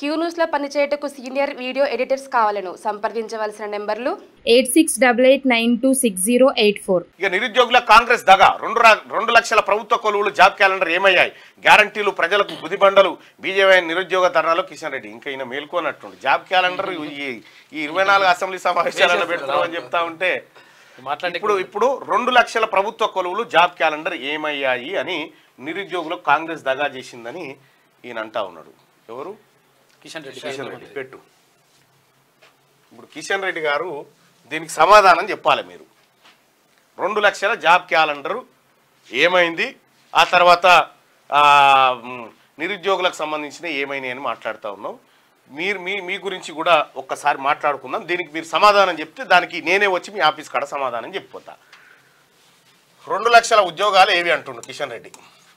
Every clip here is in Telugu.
క్యూ న్యూస్లో పనిచేయటకు సీనియర్ వీడియో ఎడిటర్స్ కావాలను సంప్రదించవలసిన నెంబర్లు eight six double eight nine two six zero eight four ఇక నిరుద్యోగుల కాంగ్రెస్ దగా రెండు రా- రెండు లక్షల ప్రభుత్వ కొలువులు జాబ్ క్యాలెండర్ ఏమయ్యాయి గ్యారంటీలు ప్రజలకు గుదిబండలు బీజేపీ నిరుద్యోగ ధర్నాలో కిషన్ రెడ్డి ఇంకా ఈయన మేల్కోనట్టుండి జాబ్ క్యాలెండర్ ఈ ఈ ఇరవై నాలుగు అసెంబ్లీ సమావేశాలలో పెడతామని చెప్తా ఉంటే మాట్లాడి ఇప్పుడు ఇప్పుడు రెండు లక్షల ప్రభుత్వ కొలువులు జాబ్ క్యాలెండర్ ఏమయ్యాయి అని నిరుద్యోగులకు కాంగ్రెస్ దగా చేసిందని ఈయన అంటా ఉన్నాడు ఎవరు కిషన్ రెడ్డి కిషన్ రెడ్డి పెట్టు ఇప్పుడు కిషన్ రెడ్డి గారు దీనికి సమాధానం చెప్పాలి మీరు రెండు లక్షల జాబ్ క్యాలెండరు ఏమైంది ఆ తర్వాత ఆ, మ్, నిరుద్యోగులకు సంబంధించిన ఏమైనాయి అని మాట్లాడుతూ ఉన్నాం మీరు మీ మీ గురించి కూడా ఒక్కసారి మాట్లాడుకుందాం దీనికి మీరు సమాధానం చెప్తే దానికి నేనే వచ్చి మీ ఆఫీస్ కాడ సమాధానం చెప్పిపోతా రెండు లక్షల ఉద్యోగాలు ఏవి అంటుండు కిషన్ రెడ్డి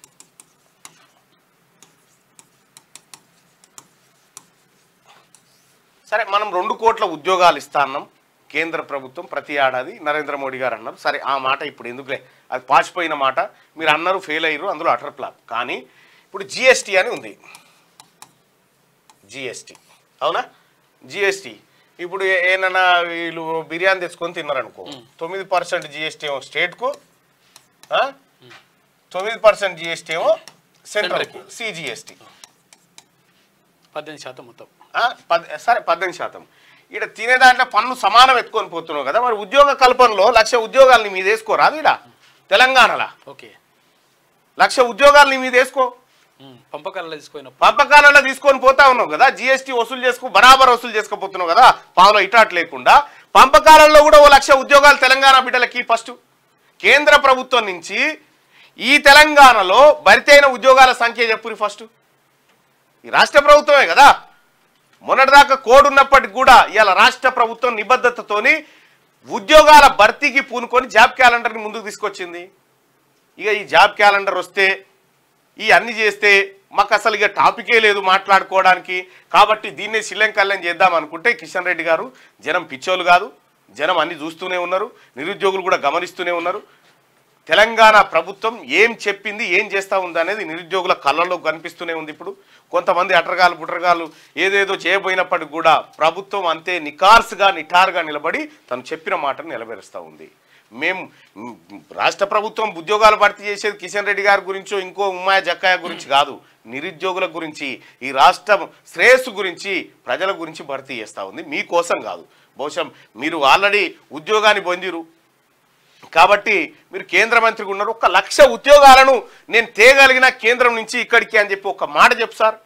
సరే మనం రెండు కోట్ల ఉద్యోగాలు ఇస్తా అన్నాం కేంద్ర ప్రభుత్వం ప్రతి ఏడాది నరేంద్ర మోడీ గారు అన్నారు సరే ఆ మాట ఇప్పుడు ఎందుకులే అది పాచిపోయిన మాట మీరు అన్నారు ఫెయిల్ అయ్యారు అందులో అటర్ ఫ్లాప్ కానీ ఇప్పుడు జిఎస్టీ అని ఉంది జిఎస్టీ అవునా జిఎస్టీ ఇప్పుడు ఏ- ఏనన్నా వీళ్ళు బిర్యానీ తెచ్చుకొని తిన్నారనుకో తొమ్మిది పర్సెంట్ జిఎస్టీ ఏమో స్టేట్కు ఆ? తొమ్మిది పర్సెంట్ జిఎస్టీ ఏమో సెంట్రల్కు సిజిఎస్టీ పద్దెనిమిది శాతం మొత్తం ఆ, పద్ సరే పద్దెనిమిది శాతం ఇక్కడ తినే దాంట్లో పన్ను సమానం ఎత్తుకొని పోతున్నావు కదా మరి ఉద్యోగ కల్పనలో లక్ష ఉద్యోగాలు నీ మీద వేసుకోరా ఈడ తెలంగాణలో ఓకే లక్ష ఉద్యోగాలు నీ మీద వేసుకో ఉమ్, పంపకాలలో తీసుకుపోయిన పంపకాలలో తీసుకొని పోతా ఉన్నావు కదా జిఎస్టీ వసూలు చేసుకో బరాబర్ వసూలు చేసుకోపోతున్నావు కదా పావులో ఇటాట్ లేకుండా పంపకాలలో కూడా ఓ లక్ష ఉద్యోగాలు తెలంగాణ బిడ్డలకి ఫస్ట్ కేంద్ర ప్రభుత్వం నుంచి ఈ తెలంగాణలో భరితైన ఉద్యోగాల సంఖ్య చెప్పురి ఫస్ట్ ఈ రాష్ట్ర ప్రభుత్వమే కదా మొన్నటిదాకా కోడ్ ఉన్నప్పటికి కూడా ఇవాళ రాష్ట్ర ప్రభుత్వం నిబద్ధతతోని ఉద్యోగాల భర్తీకి పూనుకొని జాబ్ క్యాలెండర్ని ముందుకు తీసుకొచ్చింది ఇక ఈ జాబ్ క్యాలెండర్ వస్తే ఈ అన్ని చేస్తే మాకు అసలు ఇక టాపికే లేదు మాట్లాడుకోవడానికి కాబట్టి దీన్నే శ్రీలంకల్యం చేద్దాం అనుకుంటే కిషన్ రెడ్డి గారు జనం పిచ్చోలు కాదు జనం అన్ని చూస్తూనే ఉన్నారు నిరుద్యోగులు కూడా గమనిస్తూనే ఉన్నారు తెలంగాణ ప్రభుత్వం ఏం చెప్పింది ఏం చేస్తా ఉంది అనేది నిరుద్యోగుల కళ్ళలో కనిపిస్తూనే ఉంది ఇప్పుడు కొంతమంది అటరగాలు బుటరగాలు ఏదేదో చేయబోయినప్పటికి కూడా ప్రభుత్వం అంతే నికార్స్గా నిఠారుగా నిలబడి తను చెప్పిన మాటను నిలబెరుస్తూ ఉంది మేము మ్, రాష్ట్ర ప్రభుత్వం ఉద్యోగాలు భర్తీ చేసేది కిషన్ రెడ్డి గారి గురించో ఇంకో ఉమ్మాయ జక్కయ్య గురించి కాదు నిరుద్యోగుల గురించి ఈ రాష్ట్రం శ్రేయస్సు గురించి ప్రజల గురించి భర్తీ చేస్తూ ఉంది మీకోసం కాదు బహుశా మీరు ఆల్రెడీ ఉద్యోగాన్ని పొందిరు కాబట్టి మీరు కేంద్ర మంత్రిగా ఉన్నారు ఒక లక్ష ఉద్యోగాలను నేను తేగలిగిన కేంద్రం నుంచి ఇక్కడికి అని చెప్పి ఒక మాట చెప్పు సార్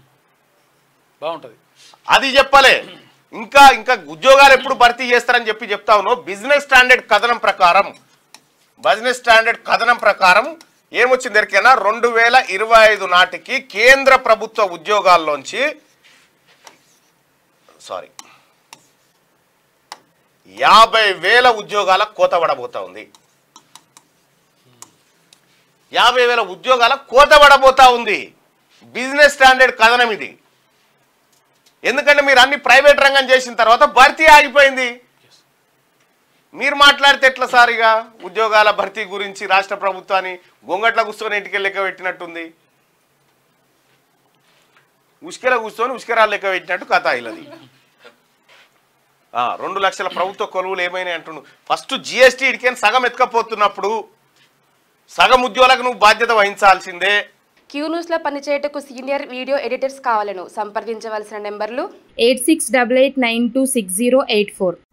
బాగుంటుంది అది చెప్పలే ఇంకా ఇంకా ఉద్యోగాలు ఎప్పుడు భర్తీ చేస్తారని చెప్పి చెప్తా ఉన్నావు బిజినెస్ స్టాండర్డ్ కథనం ప్రకారం బిజినెస్ స్టాండర్డ్ కథనం ప్రకారం ఏమొచ్చింది ఎరికైనా రెండు వేల ఇరవై ఐదు నాటికి కేంద్ర ప్రభుత్వ ఉద్యోగాల్లోంచి సారీ యాభై వేల ఉద్యోగాల కోత పడబోతా ఉంది యాభై వేల ఉద్యోగాల కోత పడబోతా ఉంది బిజినెస్ స్టాండర్డ్ కథనం ఇది ఎందుకంటే మీరు అన్ని ప్రైవేట్ రంగం చేసిన తర్వాత భర్తీ ఆగిపోయింది మీరు మాట్లాడితే ఎట్లా సార్ ఇక ఉద్యోగాల భర్తీ గురించి రాష్ట్ర ప్రభుత్వాన్ని గొంగట్ల కూర్చొని ఇంటికి లెక్క పెట్టినట్టుంది ఉష్కెల కూర్చొని ఉష్కరాలు లెక్క పెట్టినట్టు కథ ఇల్లది ఆ, రెండు లక్షల ప్రభుత్వ కొలువులు ఏమైనాయి అంటుండు ఫస్ట్ జిఎస్టీ ఇడికని సగం ఎత్తుకపోతున్నప్పుడు సగం ఉద్యోగులకు నువ్వు బాధ్యత వహించాల్సిందే క్యూ న్యూస్లో పనిచేయటకు సీనియర్ వీడియో ఎడిటర్స్ కావాలను సంప్రదించవలసిన నెంబర్లు eight six double eight nine two six zero eight four